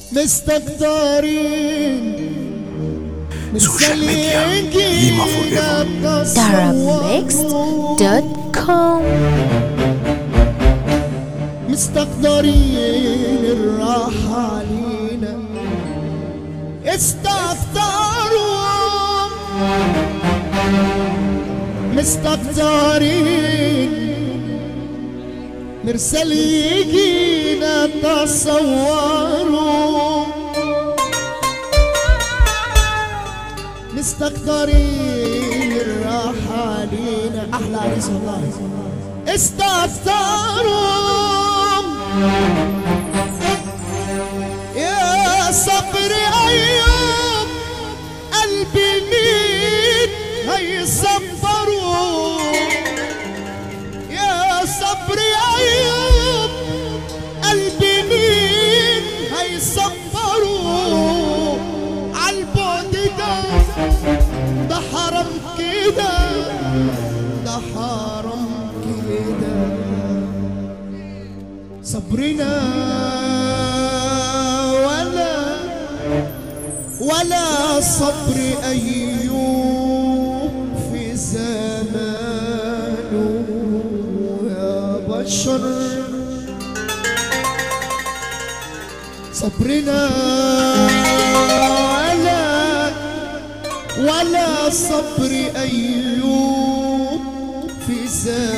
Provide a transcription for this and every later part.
مستكترين سوشيال ميديا ديما فور darabmixed.com مستقدرين الراحة علينا استكتروا مستكترين مرسل يجينا تصوروا مستكترين الراحة علينا أحلى عريس والله استكتروا يا صبر أيوب قلبي مين هيصبروا يا صبر أيوب قلبي مين هيصبروا عالبعد ده ده حرام كده ده حرام كده صبرنا ولا ولا صبر أيوب في زمانه يا بشر صبرنا ولا ولا صبر أيوب في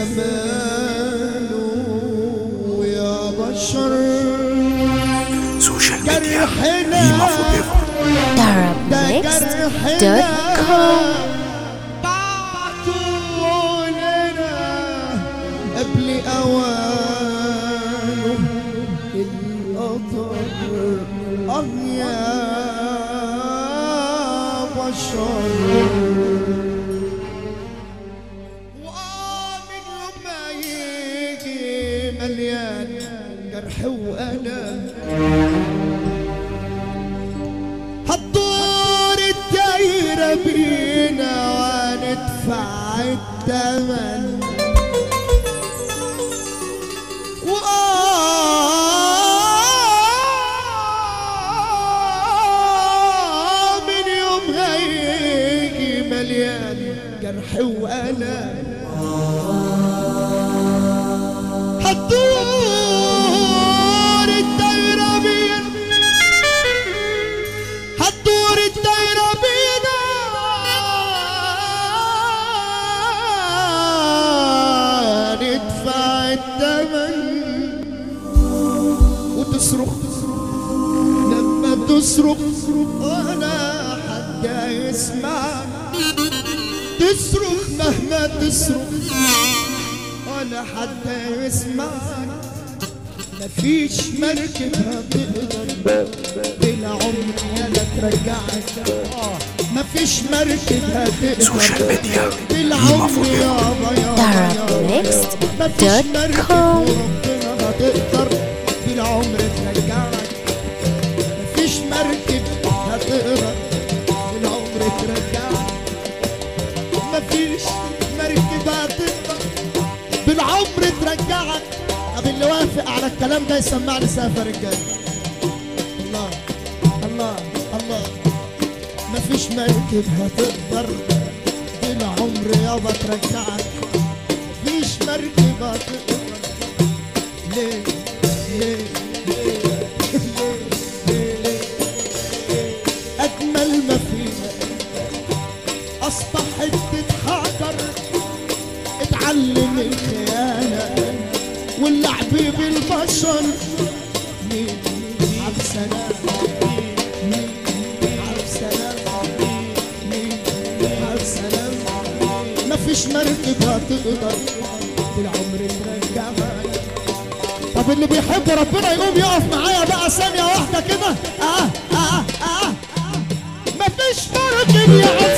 زمانه يا بشر سوشيال ميديا جرحنا ديما فور darabmixed.com بعتوا لنا قبل أوانه القطر آه يا بشر ومن يوم ما يجي مليان جرح وألم هتدور الدايرة بينا وندفع الثمن وآه من يوم هيجي مليان جرح وألم هتدور الدايرة بينا هتدور الدايرة بينا ندفع الثمن وتصرخ لما تصرخ ولا حد يسمع تصرخ مهما تصرخ ولا حد يسمعك مفيش مركب هتقدر بالعمر يالا ترجعك مفيش مركب هتقدر سوشيال ميديا ديما بالعمر فور يابا يابا مفيش مركب darabmixed.com وربنا هتقدر بالعمر ترجعك مفيش مركب هتقدر بالعمر ترجعك مفيش مركب هتقدر بالعمر ترجعك طب اللي وافق على الكلام ده يسمعني سافر الجاي الله الله الله مفيش مركب هتقدر بالعمر يابا ترجعك مفيش مركب هتقدر ليه ليه ليه ليه ليه ليه أجمل ما فينا أصبحت تتحضر اتعلم الخيانة واللعب بالبشر مين عبد السلام مين عبد السلام مين عبد السلام مفيش مركب هتقدر بالعمر ترجعها طب اللي بيحب ربنا يقوم يقف معايا بقى ثانية واحدة كده اه اه اه, آه. مفيش مركب يا